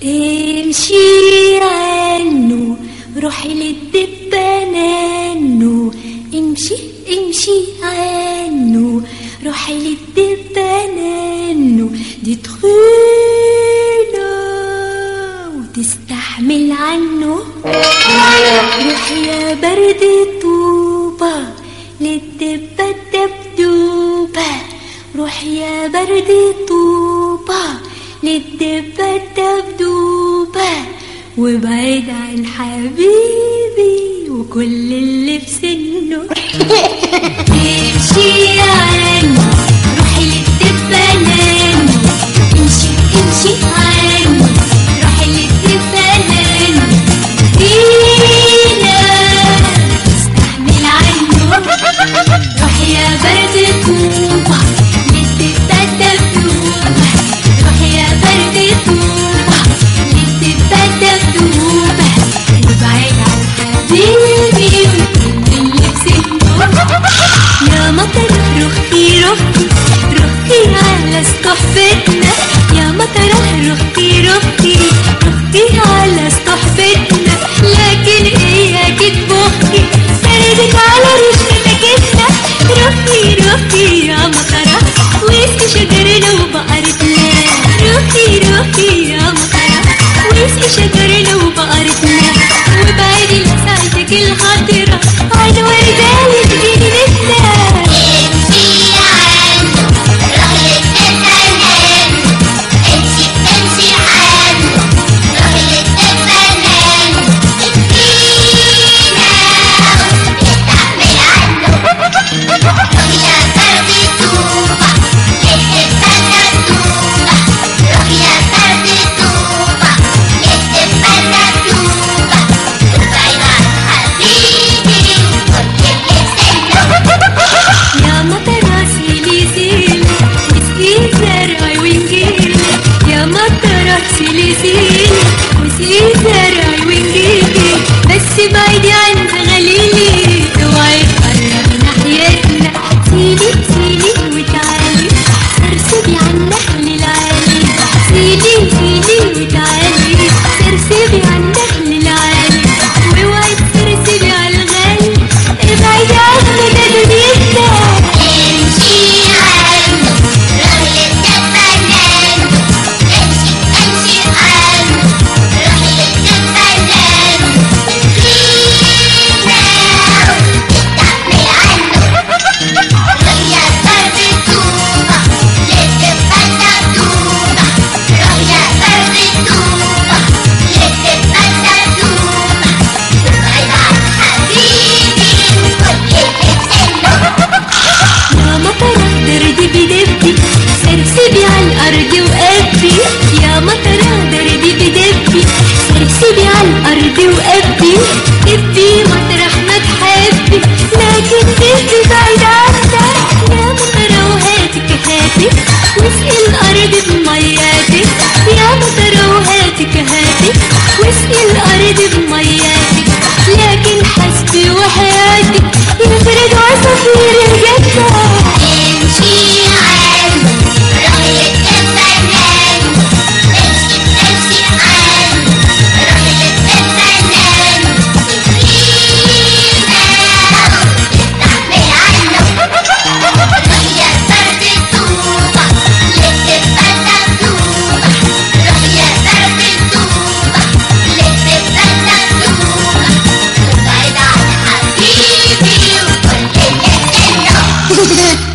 امشي عنه روحي للدبانانو امشي امشي عنه روحي للدبانانو دي طويلة وتستحمل عنه روحي يا برد طوبة للدبة الدبدوبة روحي يا برد طوبة للدبة الدبدوبة وبعيد عن حبيبي وكل اللي في سنه امشي عنه روحي للدبة نامي امشي امشي عنه روحي للدبة نامي فينا استحمل عنه روحي يا برد طوبة للدبة الدبدوبة روحي يا برد طوبة للدبة الدبدوبة وبعيد عن حبيبي وكل اللي في سنه يا مطر رخي رخي رخي على استحفتنا يا مطر رخي رخي رخي على استحفتنا لكن اياك تبخي سردك على ريشتك انت رخي رخي يا مطرة وسط شجرنا وبقرتنا رخي رخي يا مطرة وسط شجرنا وبقرتنا وبعيد لسعتك الخضرة عن ورداني تجيني نتنا امشي عنه روحي للدبانان امشي امشي عنه روحي للدبانان يكفينا يستحمل عنه روحي يا برد طوبة للدبانة طوبة روحي يا برد طوبة للدبانة طوبة وبعيد عن حبيبي وكل اللي في سنه يا مطرة سيلي سيلي وسقي زرعي ونجيلي يا مطرة سيلي سيلي وسقي زرعي ونجيلي بس بعيدي عن غليلي اوعي تقرب ناحيتنا سيلي سيلي وتعالي سرسبي على النخل العالي سيلي سيلي وتعالي سرسبي على النخل العالي واوعي تسرسبي على الغالي ابعدي عننا ده دنيتنا امشي عنه روحي للدبانان امشي امشي عنه روحي للدبانان فينا يستحمل عنه روحي يا برد طوبة للدبانة طوبة روحي يا برد طوبة للدبانة طوبة وابعد عن حبيبي وكل اللي في سنه يا مطرة دردي بدبي سرسبي على الأرض وقبي يا مطرة دردي بدبي سرسبي على الأرض وقبي دبي مطرح ما تحبي لكن دبي بعيد عنا يا مطرة وهاتك هاتك واسقي الأرض بمياتك يا مطرة وهاتك هاتك واسقي الأرض بمياتك لكن حسبي وحياتك يفرد عصافير الجنة امشي عنه روحي للدبانان امشي امشي عنه روحي للدبانان يكفينا يستحمل عنه روحي يا برد طوبة للدبانة طوبة روحي يا برد طوبة للدبانة طوبة وابعد عن حبيبي وكل اللي في سنه